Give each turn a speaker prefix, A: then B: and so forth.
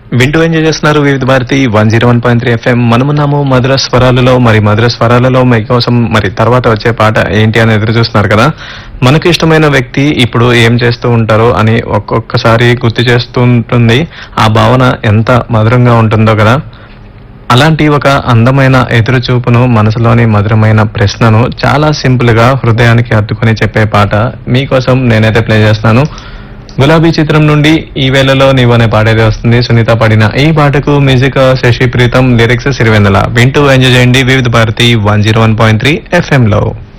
A: వింటూ ఎంజాయ్ చేస్తున్నారు Vividh Bharati one zero one point three FM మనమున్నాము మధుర స్వరాలలో మరి మధుర స్వరాలలో మీకోసం మరి తర్వాత వచ్చే పాట ఏంటి అని ఎదురు చూస్తున్నారు కదా మనకు ఇష్టమైన వ్యక్తి ఇప్పుడు ఏం చేస్తూ ఉంటారో అని ఒక్కొక్కసారి గుర్తు చేస్తూ ఉంటుంది ఆ భావన ఎంత మధురంగా ఉంటుందో కదా అలాంటి ఒక అందమైన ఎదురు చూపును మనసులోని మధురమైన ప్రశ్నను చాలా సింపుల్ గా హృదయానికి హత్తుకొని చెప్పే పాట మీకోసం నేనైతే ప్లే చేస్తున్నాను గులాబీ చిత్రం నుండి ఈ వేళలో నీవు అనే పాట అయితే వస్తుంది సునీత పాడిన ఈ పాటకు మ్యూజిక్ శశి ప్రీతం లిరిక్స్ సిరివెన్నెల వింటూ ఎంజాయ్ చేయండి Vividh Bharati one zero one point three FM లో